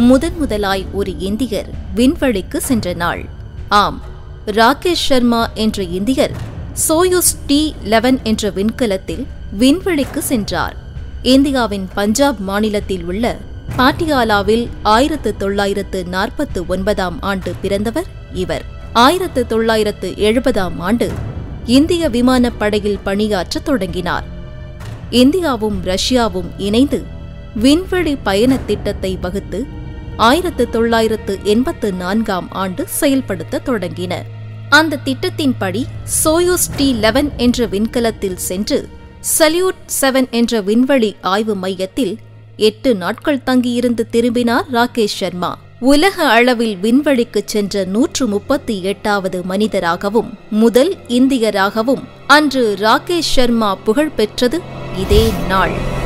முதன் முதலாய் ஒரு இந்தியர் விண்வெளிக்கு சென்ற நாள் ஆம் ராகேஷ் சர்மா என்ற இந்தியர் சோயூஸ் டி லெவன் என்ற விண்கலத்தில் விண்வெளிக்கு சென்றார் இந்தியாவின் பஞ்சாப் மாநிலத்தில் உள்ள பாட்டியாலாவில் ஆயிரத்து தொள்ளாயிரத்து நாற்பத்து ஒன்பதாம் ஆண்டு பிறந்தவர் இவர் ஆயிரத்து தொள்ளாயிரத்து எழுபதாம் ஆண்டு இந்திய விமானப்படையில் பணியாற்றத் தொடங்கினார் இந்தியாவும் ரஷ்யாவும் இணைந்து விண்வெளி பயணத் திட்டத்தை வகுத்து ஆயிரத்து தொள்ளாயிரத்து எண்பத்து நான்காம் ஆண்டு செயல்படுத்த தொடங்கின அந்த திட்டத்தின்படி சோயூஸ் டி லெவன் என்ற விண்கலத்தில் சென்று சல்யூட் செவன் என்ற விண்வெளி ஆய்வு மையத்தில் எட்டு நாட்கள் தங்கியிருந்து திரும்பினார் ராகேஷ் சர்மா உலக அளவில் விண்வெளிக்குச் சென்ற நூற்று முப்பத்தி எட்டாவது மனிதராகவும் முதல் இந்தியராகவும் அன்று ராகேஷ் சர்மா புகழ் பெற்றது இதே நாள்